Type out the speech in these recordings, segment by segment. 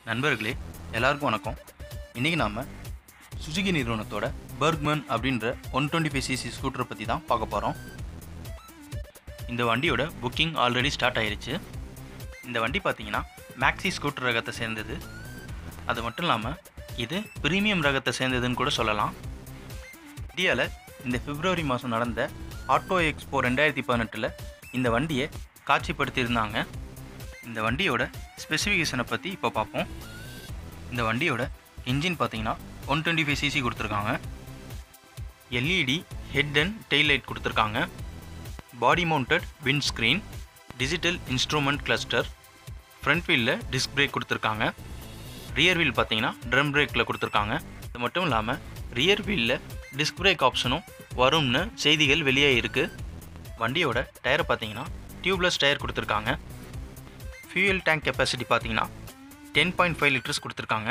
நண்பர்களே எல்லாருக்கும் வணக்கம் இன்றைக்கி நாம் சுசுகி நிறுவனத்தோட பர்க்மன் அப்படின்ற ஒன் டுவெண்ட்டி ஃபைவ் சிசி ஸ்கூட்டரை பற்றி தான் பார்க்க போகிறோம் இந்த வண்டியோட புக்கிங் ஆல்ரெடி ஸ்டார்ட் ஆயிருச்சு இந்த வண்டி பார்த்தீங்கன்னா மேக்ஸி ஸ்கூட்டர் ரகத்தை சேர்ந்தது அது மட்டும் இல்லாமல் இது பிரீமியம் ரகத்தை சேர்ந்ததுன்னு கூட சொல்லலாம் இந்தியாவில் இந்த பிப்ரவரி மாதம் நடந்த ஆட்டோ எக்ஸ்போ ரெண்டாயிரத்தி பதினெட்டில் இந்த வண்டியை காட்சிப்படுத்தியிருந்தாங்க இந்த வண்டியோட ஸ்பெசிஃபிகேஷனை பற்றி இப்போ பார்ப்போம் இந்த வண்டியோட இன்ஜின் பார்த்தீங்கன்னா ஒன் டுவெண்ட்டி ஃபைவ் சிசி கொடுத்துருக்காங்க LED head and tail light கொடுத்துருக்காங்க body mounted windscreen digital instrument cluster front வீலில் டிஸ்க் பிரேக் கொடுத்துருக்காங்க ரியர் வீல் பார்த்தீங்கன்னா ட்ரம் பிரேக்கில் கொடுத்துருக்காங்க இது மட்டும் இல்லாமல் ரியர் வீலில் டிஸ்க் பிரேக் ஆப்ஷனும் வரும்னு செய்திகள் வெளியே இருக்குது வண்டியோட டயரை பார்த்தீங்கன்னா டியூப்லெஸ் டயர் கொடுத்துருக்காங்க ஃபியூயல் டேங்க் கெப்பாசிட்டி பார்த்தீங்கன்னா டென் பாயிண்ட் ஃபைவ் லிட்டர்ஸ் கொடுத்துருக்காங்க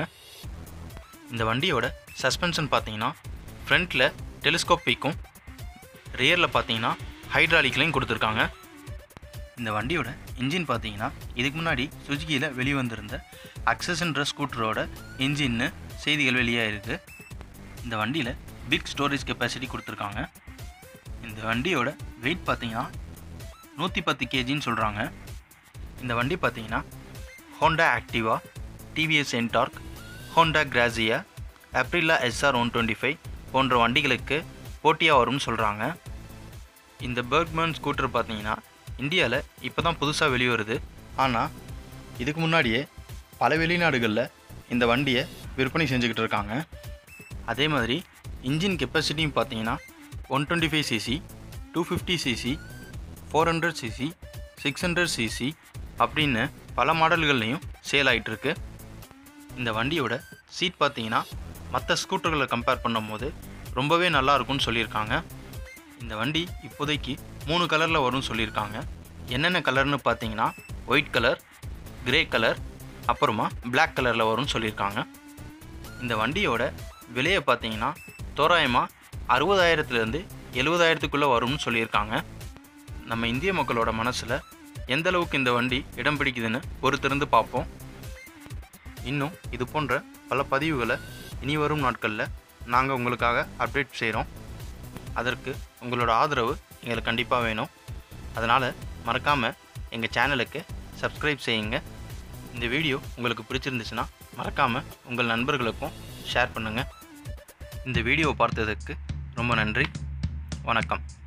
இந்த வண்டியோட சஸ்பென்ஷன் பார்த்தீங்கன்னா ஃப்ரண்ட்டில் டெலிஸ்கோப் பீக்கும் ரியரில் பார்த்தீங்கன்னா ஹைட்ராலிக்லையும் கொடுத்துருக்காங்க இந்த வண்டியோட இன்ஜின் பார்த்தீங்கன்னா இதுக்கு முன்னாடி சுஜுகியில் வெளிவந்திருந்த அக்சஸ்ன்ற ஸ்கூட்டரோட இன்ஜின்னு செய்திகள் வெளியாக இருக்குது இந்த வண்டியில் பிக் ஸ்டோரேஜ் கெப்பாசிட்டி கொடுத்துருக்காங்க இந்த வண்டியோட வெயிட் பார்த்தீங்கன்னா நூற்றி பத்து கேஜின்னு சொல்கிறாங்க இந்த வண்டி பார்த்தீங்கன்னா Honda Activa TVS Ntorq Honda Grazia Aprilia SR one twenty five போன்ற வண்டிகளுக்கு போட்டியாக வரும்னு சொல்கிறாங்க இந்த பர்க்மேன் ஸ்கூட்டர் பார்த்தீங்கன்னா இந்தியாவில் இப்போ தான் புதுசாக வெளிவருது ஆனால் இதுக்கு முன்னாடியே பல வெளிநாடுகளில் இந்த வண்டியை விற்பனை செஞ்சுக்கிட்டு இருக்காங்க அதே மாதிரி இன்ஜின் கெப்பாசிட்டியும் பார்த்தீங்கன்னா one twenty five CC two fifty CC four hundred CC six hundred CC அப்படின்னு பல மாடல்கள்லையும் சேல் ஆகிட்டுருக்கு இந்த வண்டியோட சீட் பார்த்தீங்கன்னா மற்ற ஸ்கூட்டர்களை கம்பேர் பண்ணும்போது ரொம்பவே நல்லா இருக்கும்னு சொல்லியிருக்காங்க இந்த வண்டி இப்போதைக்கு மூணு கலரில் வரும்னு சொல்லியிருக்காங்க என்னென்ன கலர்னு பார்த்தீங்கன்னா ஒயிட் கலர் கிரே கலர் அப்புறமா Black கலரில் வரும்னு சொல்லியிருக்காங்க இந்த வண்டியோட விலையை பார்த்தீங்கன்னா தோராயமாக அறுபதாயிரத்துலேருந்து எழுபதாயிரத்துக்குள்ளே வரும்னு சொல்லியிருக்காங்க நம்ம இந்திய மக்களோட மனசில் எந்த அளவுக்கு இந்த வண்டி இடம் பிடிக்குதுன்னு பொறுத்திருந்து பார்ப்போம் இன்னும் இது போன்ற பல பதிவுகளை இனி வரும் நாட்களில் நாங்கள் உங்களுக்காக அப்டேட் செய்கிறோம் அதற்கு உங்களோட ஆதரவு எங்களுக்கு கண்டிப்பாக வேணும் அதனால் மறக்காமல் எங்கள் சேனலுக்கு சப்ஸ்கிரைப் செய்யுங்க இந்த வீடியோ உங்களுக்கு பிடிச்சிருந்துச்சுன்னா மறக்காமல் உங்கள் நண்பர்களுக்கும் ஷேர் பண்ணுங்கள் இந்த வீடியோவை பார்த்ததுக்கு ரொம்ப நன்றி வணக்கம்